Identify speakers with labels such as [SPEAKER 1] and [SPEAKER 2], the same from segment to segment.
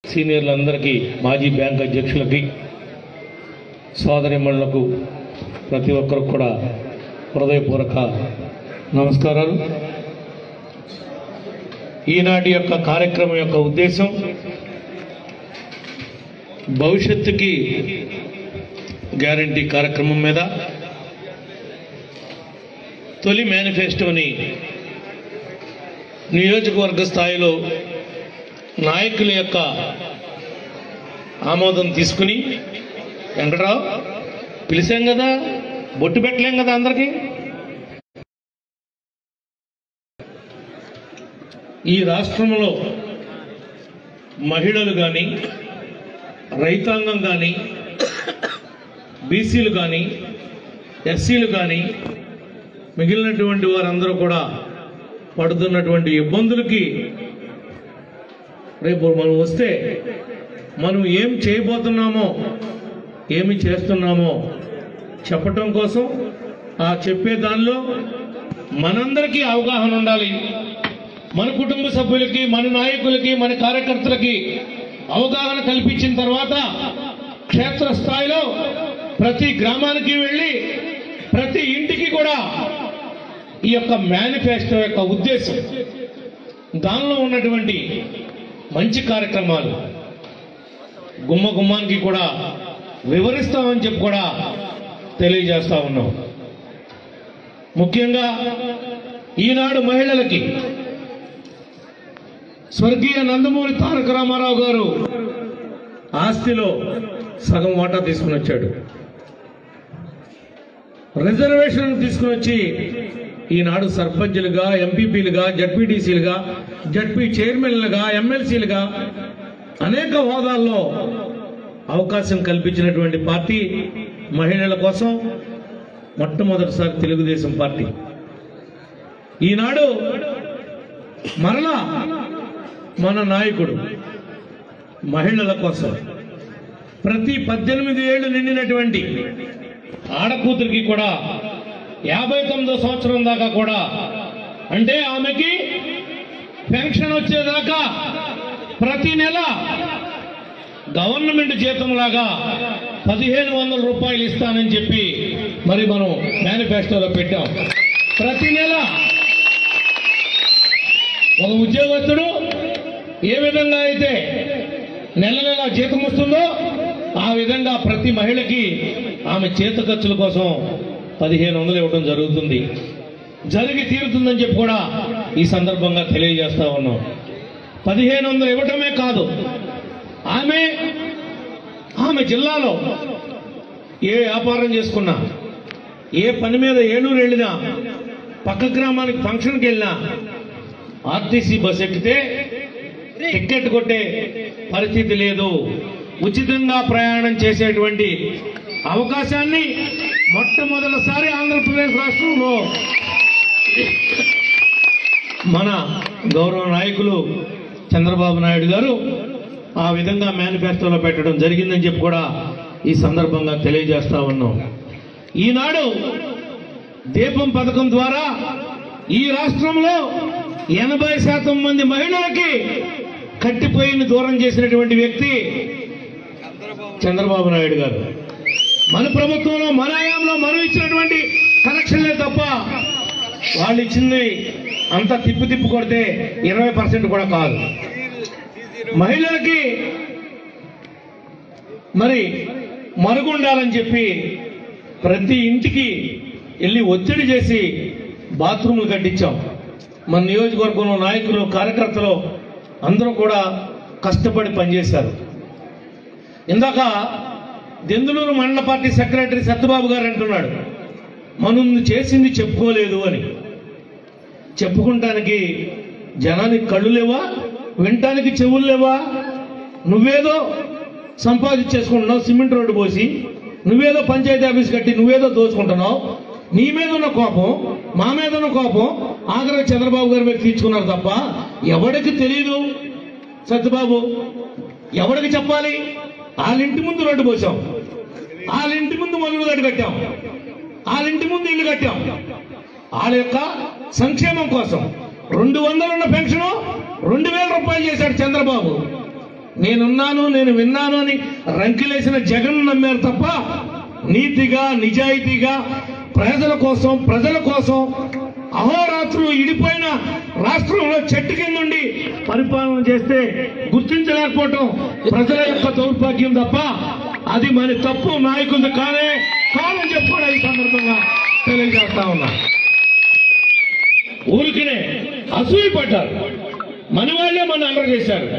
[SPEAKER 1] సీనియర్లందరికీ మాజీ బ్యాంక్ అధ్యక్షులకి సోదరిమణులకు ప్రతి ఒక్కరికి కూడా హృదయపూర్వక నమస్కారాలు ఈనాటి యొక్క కార్యక్రమం యొక్క ఉద్దేశం భవిష్యత్తుకి గ్యారంటీ కార్యక్రమం మీద తొలి మేనిఫెస్టోని నియోజకవర్గ స్థాయిలో నాయకుల యొక్క ఆమోదం తీసుకుని వెంకట్రావు పిలిచాం కదా బొట్టు పెట్టలేం కదా అందరికీ ఈ రాష్ట్రంలో మహిళలు కానీ రైతాంగం కానీ బీసీలు కానీ ఎస్సీలు కానీ మిగిలినటువంటి వారందరూ కూడా పడుతున్నటువంటి ఇబ్బందులకి రేపు మనం వస్తే మనం ఏం చేయబోతున్నామో ఏమి చేస్తున్నామో చెప్పటం కోసం ఆ చెప్పే దానిలో మనందరికీ అవగాహన ఉండాలి మన కుటుంబ సభ్యులకి మన నాయకులకి మన కార్యకర్తలకి అవగాహన కల్పించిన తర్వాత క్షేత్రస్థాయిలో ప్రతి గ్రామానికి వెళ్ళి ప్రతి ఇంటికి కూడా ఈ యొక్క మేనిఫెస్టో యొక్క ఉద్దేశం దానిలో ఉన్నటువంటి మంచి కార్యక్రమాలు గుమ్మ గుమ్మానికి కూడా వివరిస్తామని చెప్పి కూడా తెలియజేస్తా ఉన్నాం ముఖ్యంగా ఈనాడు మహిళలకి స్వర్గీయ నందమూరి తారక రామారావు గారు ఆస్తిలో సగం వాటా తీసుకుని వచ్చాడు రిజర్వేషన్ తీసుకుని వచ్చి ఈనాడు సర్పంచులుగా ఎంపీపీలుగా జడ్పీటీసీలుగా జడ్పీ చైర్మన్లుగా ఎమ్మెల్సీలుగా అనేక హోదాల్లో అవకాశం కల్పించినటువంటి పార్టీ మహిళల కోసం మొట్టమొదటిసారి తెలుగుదేశం పార్టీ ఈనాడు మరలా మన నాయకుడు మహిళల కోసం ప్రతి పద్దెనిమిది ఏళ్ళు నిండినటువంటి ఆడకూతురికి కూడా యాభై తొమ్మిదో సంవత్సరం దాకా కూడా అంటే ఆమెకి పెన్షన్ వచ్చేదాకా ప్రతి నెల గవర్నమెంట్ జీతం లాగా పదిహేను వందల రూపాయలు ఇస్తానని చెప్పి మరి మనం మేనిఫెస్టోలో పెట్టాం ప్రతి నెల ఒక ఉద్యోగస్తుడు ఏ విధంగా అయితే నెల నెల జీతం వస్తుందో ఆ విధంగా ప్రతి మహిళకి ఆమె చేత ఖర్చుల కోసం పదిహేను వందలు ఇవ్వడం జరుగుతుంది జరిగి తీరుతుందని చెప్పి కూడా ఈ సందర్భంగా తెలియజేస్తా ఉన్నాం పదిహేను వందలు ఇవ్వటమే కాదు ఆమె ఆమె జిల్లాలో ఏ వ్యాపారం చేసుకున్నా ఏ పని మీద ఏలూరు వెళ్ళినా పక్క గ్రామానికి ఫంక్షన్కి వెళ్ళినా ఆర్టీసీ బస్ ఎక్కితే టికెట్ కొట్టే పరిస్థితి లేదు ఉచితంగా ప్రయాణం చేసేటువంటి అవకాశాన్ని మొట్టమొదటిసారి ఆంధ్రప్రదేశ్ రాష్ట్రంలో మన గౌరవ నాయకులు చంద్రబాబు నాయుడు గారు ఆ విధంగా మేనిఫెస్టోలో పెట్టడం జరిగిందని చెప్పి కూడా ఈ సందర్భంగా తెలియజేస్తా ఉన్నాం ఈనాడు దీపం పథకం ద్వారా ఈ రాష్ట్రంలో ఎనభై శాతం మంది మహిళలకి కట్టిపోయిన దూరం చేసినటువంటి వ్యక్తి చంద్రబాబు నాయుడు గారు మన ప్రభుత్వంలో మన హయాంలో మనం ఇచ్చినటువంటి కనెక్షన్లే తప్ప వాళ్ళు ఇచ్చింది అంతా తిప్పు తిప్పు కొడితే ఇరవై పర్సెంట్ కూడా కాదు మహిళలకి మరి మరుగుండాలని చెప్పి ప్రతి ఇంటికి వెళ్ళి ఒత్తిడి చేసి బాత్రూములు కట్టించాం మన నియోజకవర్గంలో నాయకులు కార్యకర్తలు అందరూ కూడా కష్టపడి పనిచేశారు ఇందాక దెందులూరు మండల పార్టీ సెక్రటరీ సత్యబాబు గారు అంటున్నాడు మనం చేసింది చెప్పుకోలేదు అని చెప్పుకుంటానికి జనానికి కళ్ళు లేవా వినటానికి చెవులు లేవా నువ్వేదో సంపాదించేసుకుంటున్నావు సిమెంట్ రోడ్డు పోసి నువ్వేదో పంచాయతీ ఆఫీస్ కట్టి నువ్వేదో దోచుకుంటున్నావు నీ మీద ఉన్న కోపం మా మీద ఉన్న కోపం ఆఖరి చంద్రబాబు గారి మీద తీర్చుకున్నారు తప్ప ఎవడికి తెలియదు సత్యబాబు ఎవడికి చెప్పాలి వాళ్ళ ఇంటి ముందు రోడ్డు పోసాం వాళ్ళ ఇంటి ముందు మరుగుదొడ్డి కట్టాం వాళ్ళ ఇంటి ముందు ఇల్లు కట్టాం వాళ్ళ యొక్క సంక్షేమం కోసం రెండు వందలు ఉన్న పెన్షన్ రెండు వేల రూపాయలు చేశాడు చంద్రబాబు నేనున్నాను నేను విన్నాను అని రంకిలేసిన జగన్ నమ్మారు తప్ప నీతిగా నిజాయితీగా ప్రజల కోసం ప్రజల కోసం అహోరాత్రులు ఇడిపోయిన రాష్ట్రంలో చెట్టు కింద ఉండి పరిపాలన చేస్తే గుర్తించలేకపోవటం ప్రజల యొక్క దౌర్భాగ్యం తప్ప అది మన తప్పు నాయకులు కానే కాదని చెప్పి కూడా ఈ సందర్భంగా తెలియజేస్తా ఉన్నా ఊరికినే అసూయ పడ్డారు మన వాళ్ళే మన అల్లరి చేశారు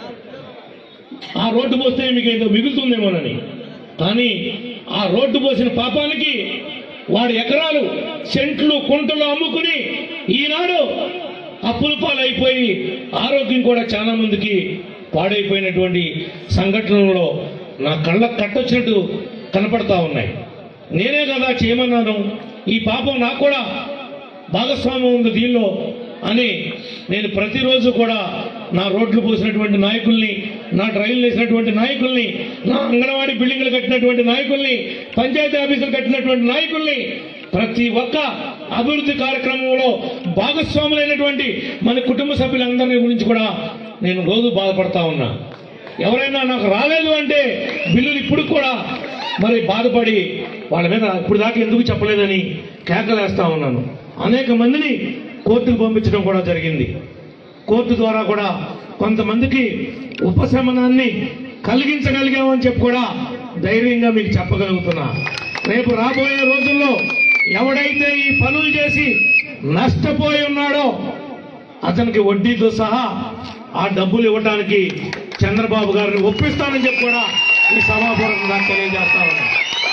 [SPEAKER 1] ఆ రోడ్డు పోస్తే మీకు ఏదో మిగులుతుందేమోనని కానీ ఆ రోడ్డు పోసిన పాపానికి వాడి ఎకరాలు సెంట్లు కుంటలు అమ్ముకుని ఈనాడు అప్పుల పాలైపోయి ఆరోగ్యం కూడా చాలా మందికి పాడైపోయినటువంటి సంఘటనలలో నా కళ్ళకు కట్టొచ్చినట్టు కనపడతా ఉన్నాయి నేనే కదా చేయమన్నాను ఈ పాపం నాకు కూడా భాగస్వామ్యం ఉంది దీనిలో అని నేను ప్రతిరోజు కూడా నా రోడ్లు పోసినటువంటి నాయకుల్ని నా డ్రైన్లు వేసినటువంటి నాయకుల్ని నా అంగన్వాడీ బిల్డింగ్లు కట్టినటువంటి నాయకుల్ని పంచాయతీ ఆఫీసులు కట్టినటువంటి నాయకుల్ని ప్రతి ఒక్క అభివృద్ధి కార్యక్రమంలో భాగస్వాములైనటువంటి మన కుటుంబ సభ్యులందరినీ గురించి కూడా నేను రోజు బాధపడతా ఉన్నా ఎవరైనా నాకు రాలేదు అంటే బిల్లులు ఇప్పుడు కూడా మరి బాధపడి వాళ్ళ మీద ఇప్పుడు దాకా ఎందుకు చెప్పలేదని కేకలేస్తా ఉన్నాను అనేక మందిని కోర్టుకు పంపించడం కూడా జరిగింది కోర్టు ద్వారా కూడా కొంతమందికి ఉపశమనాన్ని కలిగించగలిగామని చెప్పి కూడా ధైర్యంగా మీకు చెప్పగలుగుతున్నా రేపు రాబోయే రోజుల్లో ఎవడైతే ఈ పనులు చేసి నష్టపోయి ఉన్నాడో అతనికి వడ్డీతో సహా ఆ డబ్బులు ఇవ్వడానికి చంద్రబాబు గారిని ఒప్పిస్తానని చెప్పి కూడా ఈ సభాపూర్వకంగా తెలియజేస్తా ఉన్నా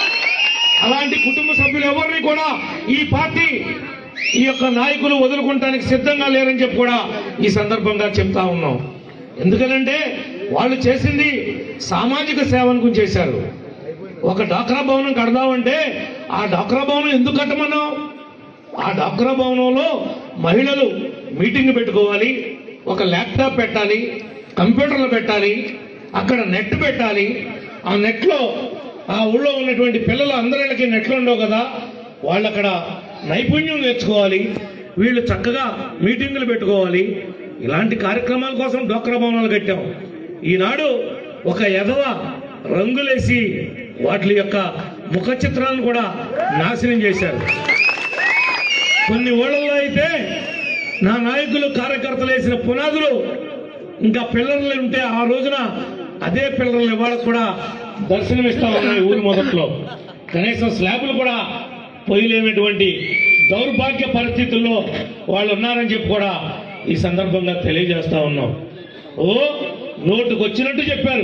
[SPEAKER 1] అలాంటి కుటుంబ సభ్యులు ఎవరిని కూడా ఈ పార్టీ ఈ యొక్క నాయకులు వదులుకుంటానికి సిద్ధంగా లేరని చెప్పి కూడా ఈ సందర్భంగా చెప్తా ఉన్నాం ఎందుకనంటే వాళ్ళు చేసింది సామాజిక సేవను గురించి చేశారు ఒక డాక్రా భవనం కడదామంటే ఆ డాక్రా భవనం ఎందుకు కట్టమన్నాం ఆ డాక్రా భవనంలో మహిళలు మీటింగ్ పెట్టుకోవాలి ఒక ల్యాప్టాప్ పెట్టాలి కంప్యూటర్లు పెట్టాలి అక్కడ నెట్ పెట్టాలి ఆ నెట్లో ఆ ఊళ్ళో ఉన్నటువంటి పిల్లలు అందరికి నెట్లు ఉండవు కదా వాళ్ళు అక్కడ నైపుణ్యం నేర్చుకోవాలి వీళ్ళు చక్కగా మీటింగులు పెట్టుకోవాలి ఇలాంటి కార్యక్రమాల కోసం డోక్రా భవనాలు కట్టాం ఈనాడు ఒక ఎదవ రంగులేసి వాటి యొక్క ముఖ చిత్రాలను కూడా నాశనం చేశారు కొన్ని ఊళ్ళల్లో అయితే నా నాయకులు కార్యకర్తలు వేసిన పునాదులు ఇంకా పిల్లర్లు ఉంటే ఆ రోజున అదే పిల్లర్లు ఇవాళ కూడా దర్శనమిస్తా ఉన్నాయి ఊరి మొదట్లో కనీసం స్లాబులు కూడా పోయలేనటువంటి దౌర్భాగ్య పరిస్థితుల్లో వాళ్ళు ఉన్నారని చెప్పి కూడా ఈ సందర్భంగా తెలియజేస్తా ఉన్నాం ఓ నోటుకు వచ్చినట్టు చెప్పారు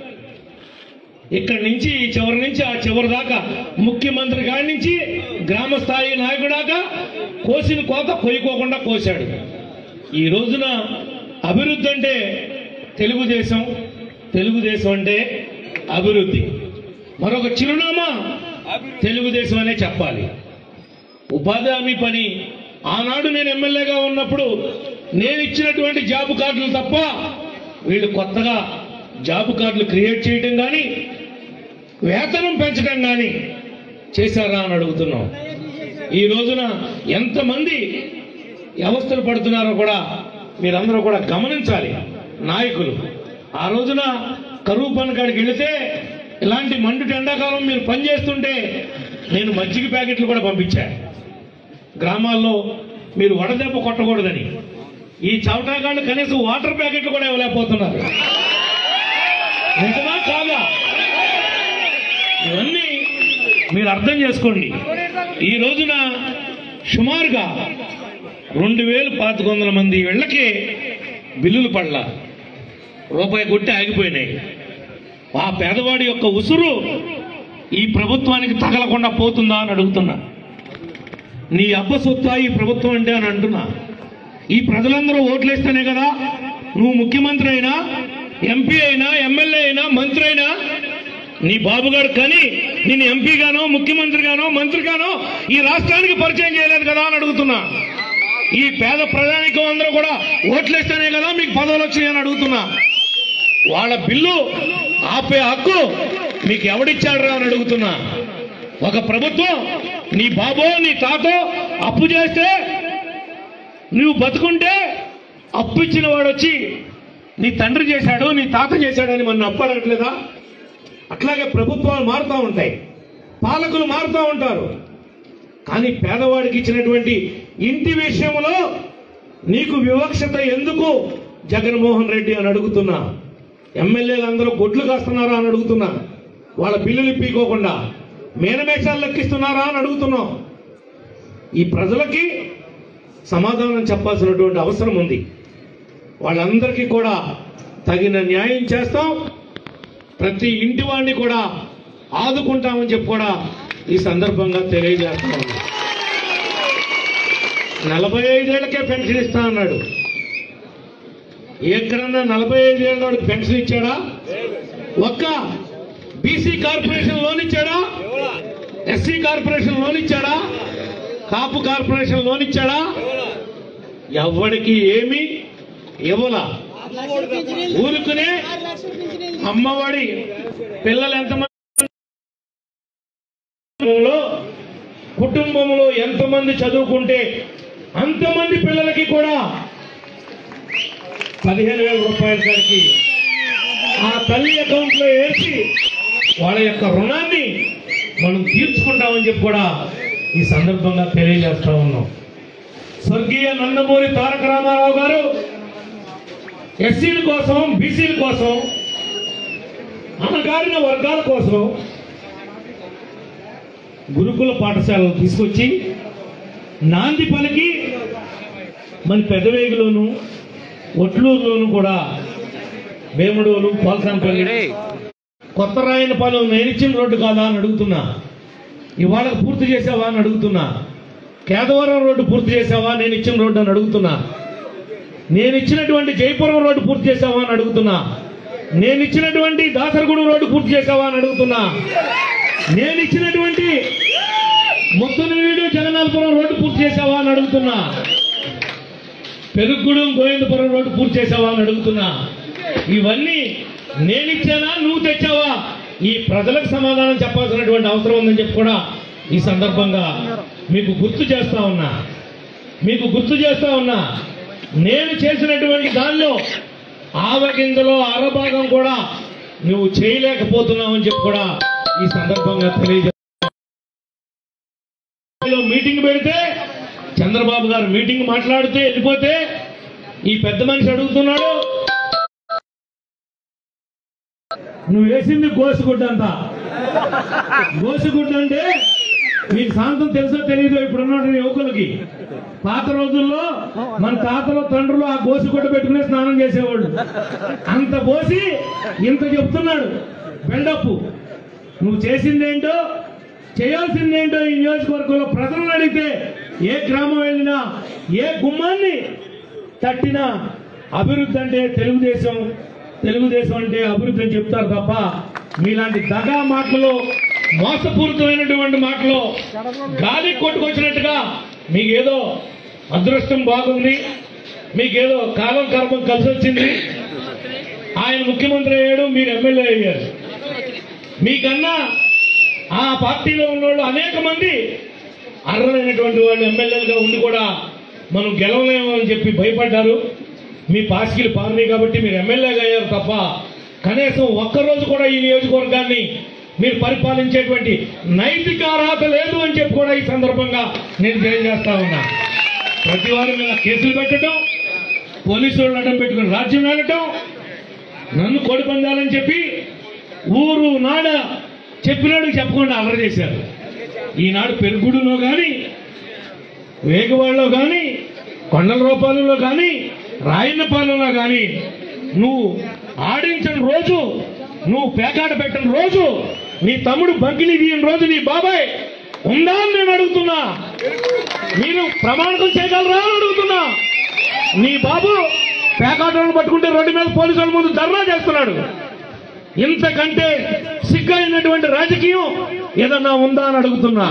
[SPEAKER 1] ఇక్కడి నుంచి ఈ చివరి నుంచి ఆ చివరి దాకా ముఖ్యమంత్రి కాడి నుంచి గ్రామ స్థాయి నాయకుడు దాకా కోసిన కోత కొయ్యుకోకుండా కోశాడు ఈ రోజున అభివృద్ధి అంటే తెలుగుదేశం తెలుగుదేశం అంటే అభివృద్ధి మరొక చిరునామా తెలుగుదేశం అనే చెప్పాలి ఉపాధి హామీ పని ఆనాడు నేను ఎమ్మెల్యేగా ఉన్నప్పుడు నేను ఇచ్చినటువంటి జాబ్ కార్డులు తప్ప వీళ్ళు కొత్తగా జాబ్ కార్డులు క్రియేట్ చేయడం కానీ వేతనం పెంచడం కానీ చేశారా అని అడుగుతున్నాం ఈ రోజున ఎంతమంది వ్యవస్థలు పడుతున్నారో కూడా మీరందరూ కూడా గమనించాలి నాయకులు ఆ రోజున కరువు పని కాడికి వెళితే ఇలాంటి మండు ఎండాకాలం మీరు పనిచేస్తుంటే నేను మజ్జిగ ప్యాకెట్లు కూడా పంపించాను గ్రామాల్లో మీరు వడదెబ్బ కొట్టకూడదని ఈ చవటాగాళ్ళు కనీసం వాటర్ ప్యాకెట్లు కూడా ఇవ్వలేకపోతున్నారు నిజమా కాదా ఇవన్నీ మీరు అర్థం చేసుకోండి ఈ రోజున సుమారుగా రెండు వేలు పాతిక వందల మంది ఇళ్ళకి బిల్లులు పడలా రూపాయి కొట్టి ఆగిపోయినాయి ఆ పేదవాడి యొక్క ఉసురు ఈ ప్రభుత్వానికి తగలకుండా పోతుందా అని అడుగుతున్నా నీ అబ్బ సొత్తా ఈ ప్రభుత్వం అంటే అని అంటున్నా ఈ ప్రజలందరూ ఓట్లేస్తేనే కదా నువ్వు ముఖ్యమంత్రి అయినా ఎంపీ అయినా ఎమ్మెల్యే అయినా మంత్రి అయినా నీ బాబుగారు కానీ నేను ఎంపీగానో ముఖ్యమంత్రిగానో మంత్రిగానో ఈ రాష్ట్రానికి పరిచయం చేయలేదు కదా అని అడుగుతున్నా ఈ పేద ప్రజానికం అందరూ కూడా ఓట్లేస్తేనే కదా మీకు పదవులు వచ్చినాయని అడుగుతున్నా వాళ్ళ బిల్లు ఆపే హక్కు మీకు ఎవడిచ్చాడు అని అడుగుతున్నా ఒక ప్రభుత్వం నీ బాబో నీ తాతో అప్పు చేస్తే నువ్వు బతుకుంటే అప్పు ఇచ్చిన వాడు వచ్చి నీ తండ్రి చేశాడు నీ తాత చేశాడని మన అప్పడట్లేదా అట్లాగే ప్రభుత్వాలు మారుతూ ఉంటాయి పాలకులు మారుతూ ఉంటారు కానీ పేదవాడికి ఇచ్చినటువంటి ఇంటి విషయంలో నీకు వివక్షత ఎందుకు జగన్మోహన్ రెడ్డి అని అడుగుతున్నా ఎమ్మెల్యేలు అందరూ గొడ్లు కాస్తున్నారా అని అడుగుతున్నా వాళ్ళ బిల్లులు ఇప్పించుకోకుండా మేనమేషాలు లెక్కిస్తున్నారా అని అడుగుతున్నాం ఈ ప్రజలకి సమాధానం చెప్పాల్సినటువంటి అవసరం ఉంది వాళ్ళందరికీ కూడా తగిన న్యాయం చేస్తాం ప్రతి ఇంటి వాడిని కూడా ఆదుకుంటామని చెప్పి కూడా ఈ సందర్భంగా తెలియజేస్తా ఉన్నాం నలభై ఐదేళ్లకే పెన్షన్ ఇస్తా అన్నాడు ఎక్కడన్నా నలభై ఐదేళ్ళ వాడికి పెన్షన్ ఇచ్చాడా ఒక్క బీసీ కార్పొరేషన్ లోన్ ఇచ్చాడా ఎస్సీ కార్పొరేషన్ లోన్ ఇచ్చాడా కాపు కార్పొరేషన్ లోన్ ఇచ్చాడా ఎవరికి ఏమి ఇవ్వలా ఊరుకునే అమ్మఒడి పిల్లలు ఎంతమంది కుటుంబంలో కుటుంబంలో ఎంతమంది చదువుకుంటే అంతమంది పిల్లలకి కూడా పదిహేను వేల రూపాయల కాడికి ఆ తల్లి అకౌంట్ లో వేసి వాళ్ళ యొక్క రుణాన్ని మనం తీర్చుకుంటామని చెప్పి కూడా ఈ సందర్భంగా తెలియజేస్తా ఉన్నాం స్వర్గీయ నందమూరి తారక రామారావు గారు ఎస్సీల కోసం బీసీల కోసం అణగారిన వర్గాల కోసం గురుకుల పాఠశాలలు తీసుకొచ్చి నాంది పలికి మన పెదవేగులోను ఒట్లూరులోను కూడా వేముడోలు పాల్సాంపల్లి కొత్త రాయనపాలెం నేనిచ్చిన రోడ్డు కాదా అని అడుగుతున్నా ఇవాళ పూర్తి చేసావా అని అడుగుతున్నా కేదవరం రోడ్డు పూర్తి చేసావా నేను ఇచ్చిన రోడ్డు అని అడుగుతున్నా నేను ఇచ్చినటువంటి జైపురం రోడ్డు పూర్తి చేసావా అని అడుగుతున్నా నేను ఇచ్చినటువంటి దాసరగూడెం రోడ్డు పూర్తి చేసావా అని అడుగుతున్నా నేను ఇచ్చినటువంటి ముద్దనవీడు జగన్నాథపురం రోడ్డు పూర్తి చేసావా అని అడుగుతున్నా పెరుగుగూడెం గోవిందపురం రోడ్డు పూర్తి చేసావా అని అడుగుతున్నా ఇవన్నీ నేను ఇచ్చానా నువ్వు తెచ్చావా ఈ ప్రజలకు సమాధానం చెప్పాల్సినటువంటి అవసరం ఉందని చెప్పి కూడా ఈ సందర్భంగా మీకు గుర్తు చేస్తా ఉన్నా మీకు గుర్తు చేస్తా ఉన్నా నేను చేసినటువంటి దానిలో ఆవగింజలో అరభాగం కూడా నువ్వు చేయలేకపోతున్నావు అని చెప్పి కూడా ఈ సందర్భంగా తెలియజే మీటింగ్ పెడితే చంద్రబాబు గారు మీటింగ్ మాట్లాడితే వెళ్ళిపోతే ఈ పెద్ద మనిషి అడుగుతున్నాడు నువ్వు వేసింది గోసిగుడ్డ అంత గోసిగుడ్డ అంటే మీకు శాంతం తెలుసో తెలియదు ఇప్పుడు ఉన్నటువంటి యువకులకి పాత రోజుల్లో మన తాతలు తండ్రులు ఆ గోసిగుడ్డ పెట్టుకునే స్నానం చేసేవాళ్ళు అంత పోసి ఇంత చెప్తున్నాడు బిల్డప్ నువ్వు చేసిందేంటో చేయాల్సిందేంటో ఈ నియోజకవర్గంలో ప్రజలను అడిగితే ఏ గ్రామం వెళ్ళినా ఏ గుమ్మాన్ని తట్టినా అభివృద్ధి అంటే తెలుగుదేశం తెలుగుదేశం అంటే అభివృద్ధి అని చెప్తారు తప్ప మీలాంటి దగా మాటలు మోసపూరితమైనటువంటి మాటలు గాలి కొట్టుకొచ్చినట్టుగా మీకేదో అదృష్టం బాగుంది మీకేదో కాలం కర్మం కలిసి వచ్చింది ఆయన ముఖ్యమంత్రి అయ్యాడు మీరు ఎమ్మెల్యే అయ్యారు మీకన్నా ఆ పార్టీలో ఉన్నోళ్ళు అనేక మంది అర్హులైనటువంటి వాళ్ళు ఎమ్మెల్యేలుగా ఉండి కూడా మనం గెలవలేము అని చెప్పి భయపడ్డారు మీ పాసికలు పారినాయి కాబట్టి మీరు ఎమ్మెల్యేగా అయ్యారు తప్ప కనీసం ఒక్కరోజు కూడా ఈ నియోజకవర్గాన్ని మీరు పరిపాలించేటువంటి నైతిక అర్హత లేదు అని చెప్పి కూడా ఈ సందర్భంగా నేను తెలియజేస్తా ఉన్నా ప్రతి వారి మీద కేసులు పెట్టడం పోలీసు వాళ్ళు అడ్డం పెట్టుకుని రాజ్యం వెళ్ళటం నన్ను కోడి పందాలని చెప్పి ఊరు నాడ చెప్పినాడు చెప్పకుండా అలర చేశారు ఈనాడు పెరుగుడులో కానీ వేగవాడలో కానీ కొండల రూపాలలో కానీ రాయన్నపాలెంలో కానీ నువ్వు ఆడించిన రోజు నువ్వు పేకాట పెట్టిన రోజు నీ తమ్ముడు బంకిని తీయని రోజు నీ బాబాయ్ ఉందా అని నేను అడుగుతున్నా మీరు ప్రమాణకం చేయగలరా అని అడుగుతున్నా నీ బాబు పేకాటలను పట్టుకుంటే రోడ్డు మీద పోలీసుల ముందు ధర్నా చేస్తున్నాడు ఇంతకంటే సిగ్గైనటువంటి రాజకీయం ఏదన్నా ఉందా అని అడుగుతున్నా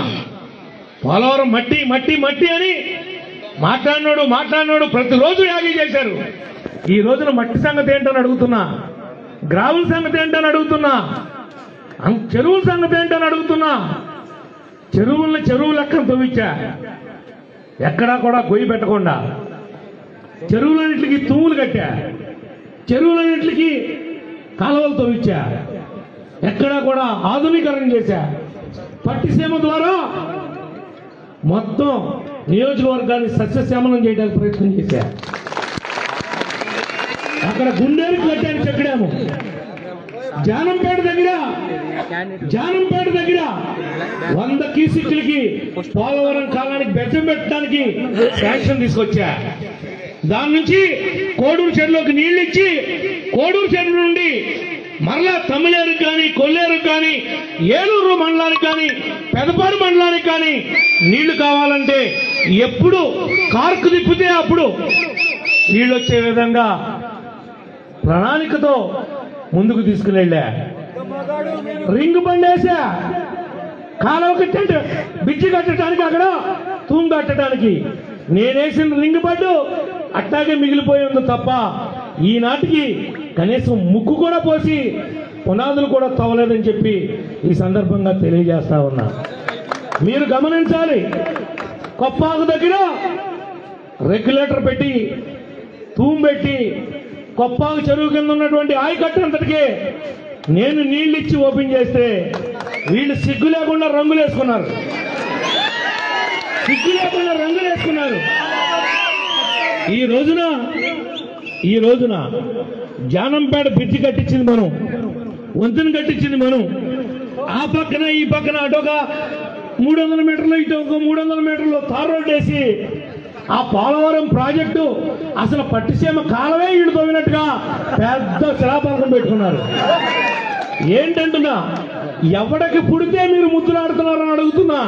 [SPEAKER 1] పోలవరం మట్టి మట్టి మట్టి అని మాట్లాడినాడు మాట్లాడినాడు ప్రతిరోజు యాగి చేశారు ఈ రోజున మట్టి సంగతి ఏంటని అడుగుతున్నా గ్రావుల సంగతి ఏంటని అడుగుతున్నా అం- చెరువుల సంగతి ఏంటని అడుగుతున్నా చెరువుల్ని చెరువు లెక్కన తవ్వించా ఎక్కడా కూడా గొయ్యి పెట్టకుండా చెరువులన్నింటికి తూములు కట్టా చెరువులన్నింటికి కాలువలు తవ్వించా ఎక్కడా కూడా ఆధునీకరణ చేశా పట్టిసీమ ద్వారా మొత్తం నియోజకవర్గాన్ని సస్యశ్యామలం చేయడానికి ప్రయత్నం చేశా అక్కడ గుండేరు కట్టాను చెక్కడాము జానంపేట దగ్గర జానంపేట దగ్గర వంద కీసిక్లకి పోలవరం కాలానికి బెచ్చం పెట్టడానికి శాంక్షన్ తీసుకొచ్చా దాని నుంచి కోడూరు చెరువులోకి నీళ్లు ఇచ్చి కోడూరు చెరువు నుండి మరలా తమిళేరుకు కానీ కొల్లేరుకు కానీ ఏలూరు మండలానికి కానీ పెదపాడు మండలానికి కానీ నీళ్లు కావాలంటే ఎప్పుడు కార్కు తిప్పితే అప్పుడు నీళ్ళు వచ్చే విధంగా ప్రణాళికతో ముందుకు తీసుకుని రింగ్ బండేసా కాలువ కట్టాడు బిడ్జి కట్టడానికి అక్కడ తూము కట్టడానికి నేనేసిన రింగ్ బడ్డు అట్టాగే మిగిలిపోయి ఉంది తప్ప ఈనాటికి కనీసం ముక్కు కూడా పోసి పునాదులు కూడా తవ్వలేదని చెప్పి ఈ సందర్భంగా తెలియజేస్తా ఉన్నా మీరు గమనించాలి కొప్పాకు దగ్గర రెగ్యులేటర్ పెట్టి తూము పెట్టి కొప్పాకు చెరువు కింద ఉన్నటువంటి ఆయకట్టు అంతటికి నేను నీళ్ళు ఇచ్చి ఓపెన్ చేస్తే వీళ్ళు సిగ్గు లేకుండా రంగులు వేసుకున్నారు సిగ్గు లేకుండా రంగులు వేసుకున్నారు ఈ రోజున ఈ రోజున జానంపేట బ్రిడ్జి కట్టించింది మనం వంతెన కట్టించింది మనం ఆ పక్కన ఈ పక్కన అటొక మూడు వందల మీటర్లు ఇటు ఒక మూడు వందల మీటర్లు తార్ రోడ్ వేసి ఆ పోలవరం ప్రాజెక్టు అసలు పట్టిసీమ కాలమే ఈడు తవ్వినట్టుగా పెద్ద శిలాపలకం పెట్టుకున్నారు ఏంటంటున్నా ఎవడికి పుడితే మీరు ముద్దులాడుతున్నారని అడుగుతున్నా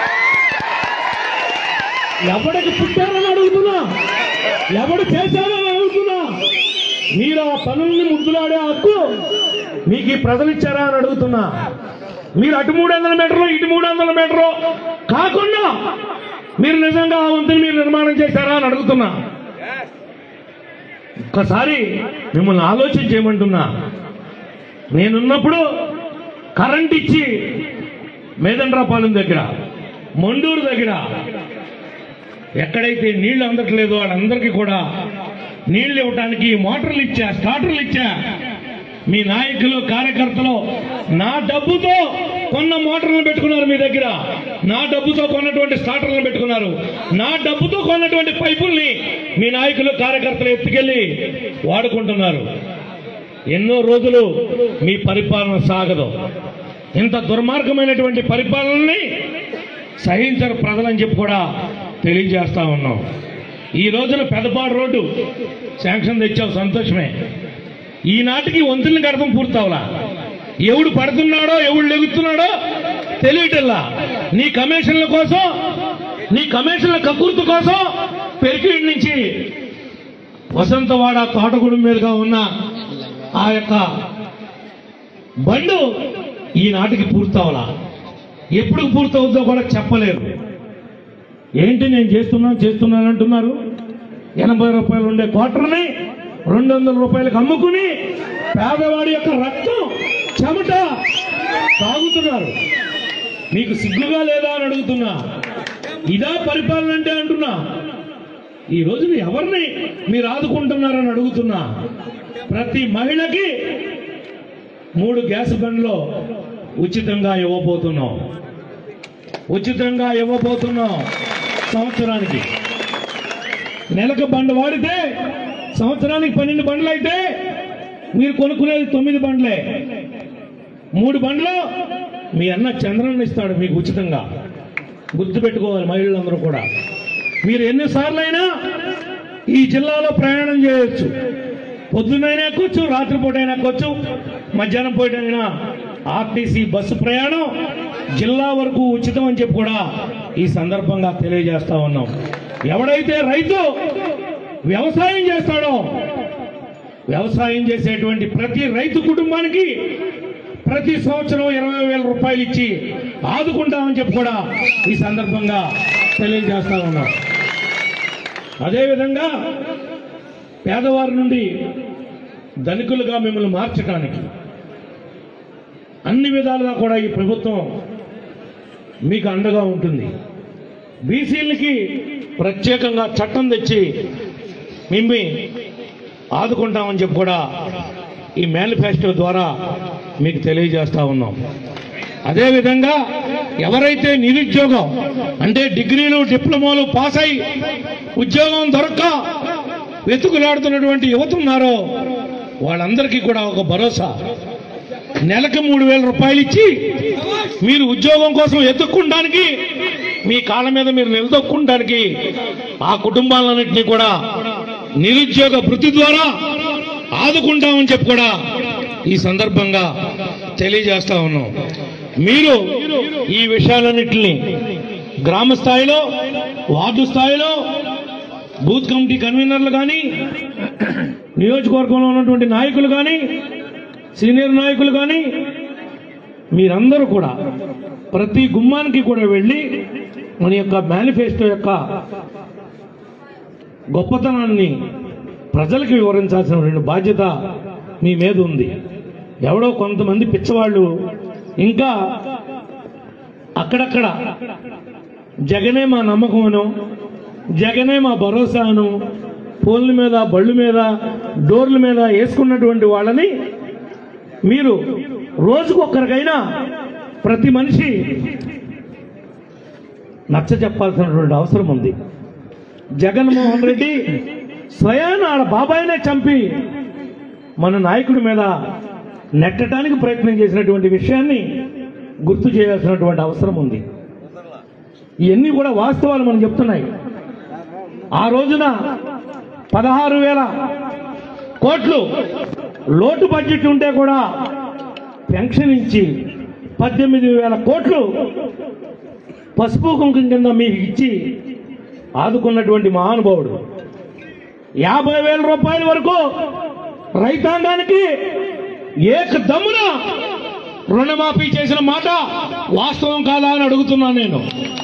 [SPEAKER 1] ఎవడికి పుట్టారని అడుగుతున్నా ఎవడు చేశారని అడుగుతున్నా మీరు ఆ పనుల్ని ముద్దులాడే హక్కు మీకు ఈ ప్రజలు ఇచ్చారా అని అడుగుతున్నా మీరు అటు మూడు వందల మీటర్లు ఇటు మూడు వందల మీటర్లు కాకుండా మీరు నిజంగా ఆ వంతుని మీరు నిర్మాణం చేశారా అని అడుగుతున్నా ఒక్కసారి మిమ్మల్ని ఆలోచన చేయమంటున్నా నేనున్నప్పుడు కరెంట్ ఇచ్చి మేదండ్రాపాలెం దగ్గర మొండూరు దగ్గర ఎక్కడైతే నీళ్లు అందట్లేదో వాళ్ళందరికీ కూడా నీళ్లు ఇవ్వటానికి మోటార్లు ఇచ్చా స్టార్టర్లు ఇచ్చా మీ నాయకులు కార్యకర్తలు నా డబ్బుతో కొన్న మోటార్లను పెట్టుకున్నారు మీ దగ్గర నా డబ్బుతో కొన్నటువంటి స్టార్టర్లను పెట్టుకున్నారు నా డబ్బుతో కొన్నటువంటి పైపుల్ని మీ నాయకులు కార్యకర్తలు ఎత్తుకెళ్లి వాడుకుంటున్నారు ఎన్నో రోజులు మీ పరిపాలన సాగదు ఇంత దుర్మార్గమైనటువంటి పరిపాలనని సహించరు ప్రజలని చెప్పి కూడా తెలియజేస్తా ఉన్నాం ఈ రోజున పెదపాడు రోడ్డు శాంక్షన్ తెచ్చావు సంతోషమే ఈనాటికి వంతుల్ని కడతం పూర్తవలా ఎవడు పడుతున్నాడో ఎవడు లెగుతున్నాడో తెలియటల్లా నీ కమిషన్ల కోసం నీ కమిషన్ల కకూర్తు కోసం పెరికిడి నుంచి వసంతవాడ తోటగూడెం మీదుగా ఉన్న ఆ యొక్క బండు ఈనాటికి పూర్తవలా ఎప్పుడు పూర్తవుతుందో కూడా చెప్పలేరు ఏంటి నేను చేస్తున్నాను చేస్తున్నాను అంటున్నారు ఎనభై రూపాయలు ఉండే క్వార్టర్ని రెండు వందల రూపాయలకు అమ్ముకుని పేదవాడి యొక్క రక్తం చెమట తాగుతున్నారు మీకు సిగ్గుగా లేదా అని అడుగుతున్నా ఇదా పరిపాలన అంటే అంటున్నా ఈ రోజున ఎవరిని మీరు ఆదుకుంటున్నారని అడుగుతున్నా ప్రతి మహిళకి మూడు గ్యాస్ బండ్లు ఉచితంగా ఇవ్వబోతున్నాం ఉచితంగా ఇవ్వబోతున్నాం సంవత్సరానికి నెలకు బండ్ వాడితే సంవత్సరానికి పన్నెండు బండ్లు అయితే మీరు కొనుక్కునేది తొమ్మిది బండ్లే మూడు బండ్లు మీ అన్న చంద్రన్ ఇస్తాడు మీకు ఉచితంగా గుర్తుపెట్టుకోవాలి మహిళలందరూ కూడా మీరు ఎన్నిసార్లు అయినా ఈ జిల్లాలో ప్రయాణం చేయొచ్చు పొద్దునైనా ఎక్కొచ్చు రాత్రిపూట అయినా ఎక్కొచ్చు మధ్యాహ్నం పూట అయినా ఆర్టీసీ బస్సు ప్రయాణం జిల్లా వరకు ఉచితం అని చెప్పి కూడా ఈ సందర్భంగా తెలియజేస్తా ఉన్నాం ఎవడైతే రైతు వ్యవసాయం చేస్తాడో వ్యవసాయం చేసేటువంటి ప్రతి రైతు కుటుంబానికి ప్రతి సంవత్సరం ఇరవై వేల రూపాయలు ఇచ్చి ఆదుకుంటామని చెప్పి కూడా ఈ సందర్భంగా తెలియజేస్తా ఉన్నాం అదేవిధంగా పేదవారి నుండి ధనికులుగా మిమ్మల్ని మార్చడానికి అన్ని విధాలుగా కూడా ఈ ప్రభుత్వం మీకు అండగా ఉంటుంది బీసీలకి ప్రత్యేకంగా చట్టం తెచ్చి మిమ్మి ఆదుకుంటామని చెప్పి కూడా ఈ మేనిఫెస్టో ద్వారా మీకు తెలియజేస్తా ఉన్నాం అదేవిధంగా ఎవరైతే నిరుద్యోగం అంటే డిగ్రీలు డిప్లొమాలు పాస్ అయి ఉద్యోగం దొరక్క వెతుకులాడుతున్నటువంటి యువత ఉన్నారో వాళ్ళందరికీ కూడా ఒక భరోసా నెలకు మూడు వేల రూపాయలు ఇచ్చి మీరు ఉద్యోగం కోసం ఎత్తుక్కుంటానికి మీ కాళ్ళ మీద మీరు నిలదొక్కుంటానికి ఆ కుటుంబాలన్నింటినీ కూడా నిరుద్యోగ వృత్తి ద్వారా ఆదుకుంటామని చెప్పి కూడా ఈ సందర్భంగా తెలియజేస్తా ఉన్నాం మీరు ఈ విషయాలన్నింటినీ గ్రామ స్థాయిలో వార్డు స్థాయిలో బూత్ కమిటీ కన్వీనర్లు కానీ నియోజకవర్గంలో ఉన్నటువంటి నాయకులు కానీ సీనియర్ నాయకులు కానీ మీరందరూ కూడా ప్రతి గుమ్మానికి కూడా వెళ్ళి మన యొక్క మేనిఫెస్టో యొక్క గొప్పతనాన్ని ప్రజలకు వివరించాల్సిన బాధ్యత మీ మీద ఉంది ఎవడో కొంతమంది పిచ్చవాళ్ళు ఇంకా అక్కడక్కడ జగనే మా నమ్మకమను జగనే మా భరోసాను ఫోన్ల మీద బళ్ళు మీద డోర్ల మీద వేసుకున్నటువంటి వాళ్ళని మీరు రోజుకొక్కరికైనా ప్రతి మనిషి నచ్చ చెప్పాల్సినటువంటి అవసరం ఉంది జగన్మోహన్ రెడ్డి స్వయాన ఆడ బాబాయినే చంపి మన నాయకుడి మీద నెట్టడానికి ప్రయత్నం చేసినటువంటి విషయాన్ని గుర్తు చేయాల్సినటువంటి అవసరం ఉంది ఇవన్నీ కూడా వాస్తవాలు మనం చెప్తున్నాయి ఆ రోజున పదహారు వేల కోట్లు లోటు బడ్జెట్ ఉంటే కూడా పెన్షన్ ఇచ్చి పద్దెనిమిది వేల కోట్లు పసుపు కుంకుమ కింద మీకు ఇచ్చి ఆదుకున్నటువంటి మహానుభావుడు యాభై వేల రూపాయల వరకు రైతాంగానికి ఏక దమ్మున రుణమాఫీ చేసిన మాట వాస్తవం కాదా అని అడుగుతున్నాను నేను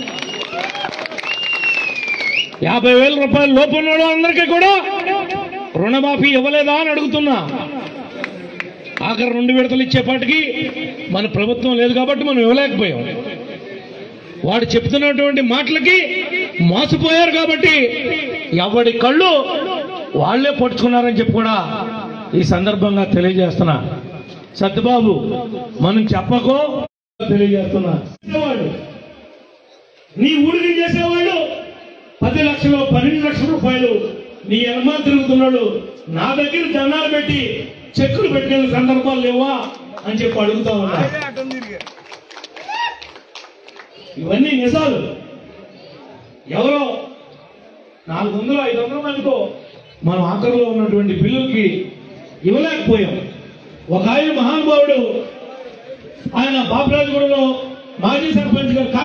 [SPEAKER 1] యాభై వేల రూపాయల లోపల అందరికీ కూడా రుణమాఫీ ఇవ్వలేదా అని అడుగుతున్నా ఆఖరి రెండు విడతలు ఇచ్చేపాటికి మన ప్రభుత్వం లేదు కాబట్టి మనం ఇవ్వలేకపోయాం వాడు చెప్తున్నటువంటి మాటలకి మోసపోయారు కాబట్టి ఎవడి కళ్ళు వాళ్లే పట్టుకున్నారని చెప్పి కూడా ఈ సందర్భంగా తెలియజేస్తున్నా సత్యబాబు మనం చెప్పకో తెలియజేస్తున్నా చేసేవాడు నీ ఊరికి చేసేవాడు పది లక్షలు పన్నెండు లక్షల రూపాయలు నీ ఎనమా తిరుగుతున్నాడు నా దగ్గర దండాలు పెట్టి చెక్కులు పెట్టుకెళ్ళిన సందర్భాలు లేవా అని చెప్పి అడుగుతా ఉన్నా ఇవన్నీ నిజాలు ఎవరో నాలుగు వందలు ఐదు వందల మందితో మనం ఆఖరిలో ఉన్నటువంటి బిల్లులకి ఇవ్వలేకపోయాం ఒక ఆయన మహానుభావుడు ఆయన బాబురాజుగూడలో మాజీ సర్పంచ్ గారు కా-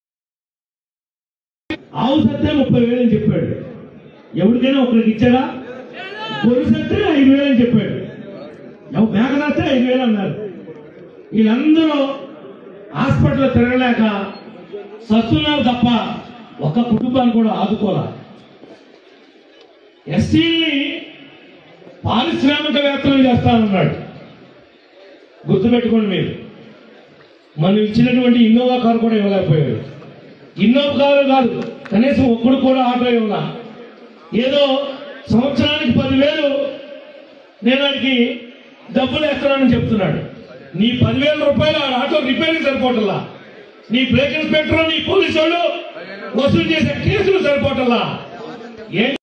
[SPEAKER 1] ఆవు సత్తే ముప్పై వేలు అని చెప్పాడు ఎవరికైనా ఒకరికి ఇచ్చాడా గొర్రె సత్తే ఐదు వేలు అని చెప్పాడు ఎవ- మేక రాస్తే ఐదు వేలు అన్నారు వీళ్ళందరూ హాస్పిటల్ తిరగలేక సస్తున్నారు తప్ప ఒక్క కుటుంబాన్ని కూడా ఆదుకోలే ఎస్సీల్ని పారిశ్రామికవేత్తలు చేస్తానన్నాడు గుర్తుపెట్టుకోండి మీరు మనం ఇచ్చినటువంటి ఇన్నోవా కారు కూడా ఇవ్వలేకపోయాడు ఇన్నోవా కారు కాదు కనీసం ఒక్కడు కూడా ఆటో ఇవ్వాల ఏదో సంవత్సరానికి పదివేలు నేను వాడికి డబ్బులు వేస్తున్నానని చెప్తున్నాడు నీ పదివేల రూపాయలు ఆ ఆటో రిపేర్కి సరిపోవట్లా నీ బ్రేక్ ఇన్స్పెక్టర్ నీ పోలీసు వాళ్ళు వసూలు చేసే కేసులు సరిపోవట్లా ఏం